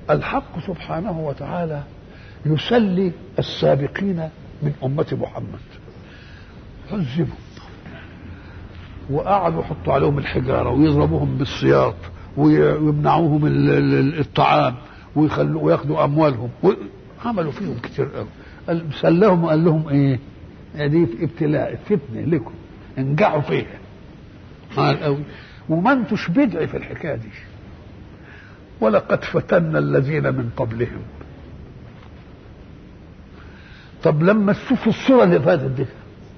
الحق سبحانه وتعالى يسلي السابقين من أمة محمد عذبوا وقعدوا يحطوا عليهم الحجارة ويضربوهم بالسياط ويمنعوهم الطعام ويخلوا وياخدوا أموالهم عملوا فيهم كتير قوي سلهم وقال لهم ايه دي ابتلاء فتنة لكم انجعوا فيها قال قوي وما انتوش بدعي في الحكايه دي ولقد فتنا الذين من قبلهم طب لما تشوفوا الصوره اللي فاتت دي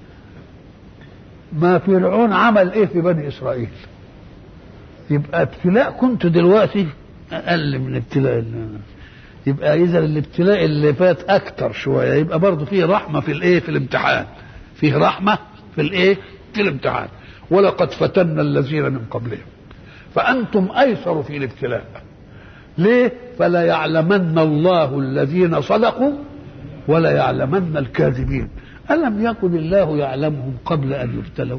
ما فرعون عمل ايه في بني اسرائيل يبقى ابتلاء كنت دلوقتي اقل من ابتلاء اللي يبقى اذا الابتلاء اللي فات اكتر شويه يبقى برضه فيه رحمه في الايه في الامتحان فيه رحمه في الايه في الامتحان ولقد فتنا الذين من قبلهم فانتم ايسر في الابتلاء ليه فلا يعلمن الله الذين صدقوا ولا يعلمن الكاذبين الم يكن الله يعلمهم قبل ان يبتلوا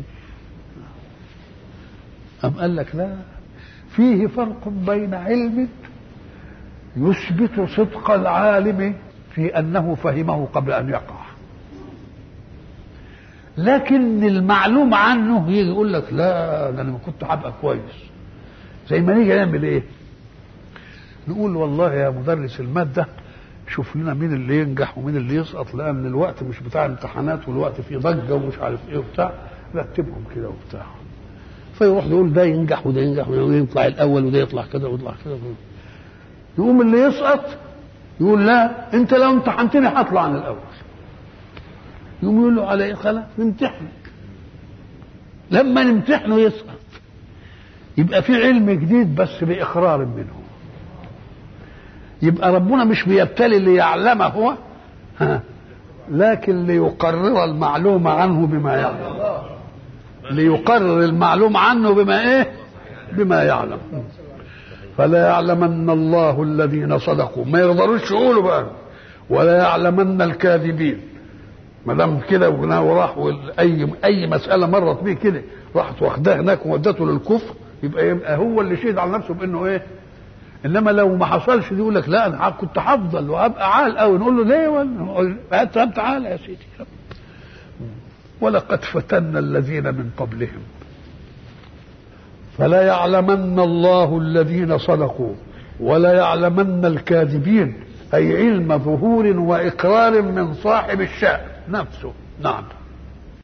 ام قال لك لا فيه فرق بين علم يثبت صدق العالم في انه فهمه قبل ان يقع لكن المعلوم عنه يجي يقول لك لا ده انا كنت هبقى كويس زي ما نيجي نعمل ايه نقول والله يا مدرس الماده شوف لنا مين اللي ينجح ومين اللي يسقط لان الوقت مش بتاع امتحانات والوقت فيه ضجه ومش عارف ايه وبتاع رتبهم كده وبتاع فيروح يقول ده ينجح وده ينجح وده يطلع الاول وده يطلع كده ويطلع كده يقوم اللي يسقط يقول لا انت لو امتحنتني هطلع عن الاول يقوم يقول له على ايه خلاص نمتحنك لما نمتحنه يسقط يبقى في علم جديد بس باقرار منه يبقى ربنا مش بيبتلي ليعلمه هو ها لكن ليقرر المعلومة عنه بما يعلم ليقرر المعلوم عنه بما ايه بما يعلم فلا يعلمن الله الذين صدقوا ما يقدروش يقولوا بقى ولا يعلمن الكاذبين ما دام كده وراح اي اي مساله مرت بيه كده راحت واخداه هناك وودته للكفر يبقى يبقى هو اللي شهد على نفسه بانه ايه انما لو ما حصلش دي يقول لك لا انا كنت هفضل وابقى عال قوي نقول له ليه ولا طب تعالى يا سيدي ولقد فتنا الذين من قبلهم فلا يعلمن الله الذين صدقوا ولا يعلمن الكاذبين اي علم ظهور واقرار من صاحب الشأن نفسه نعم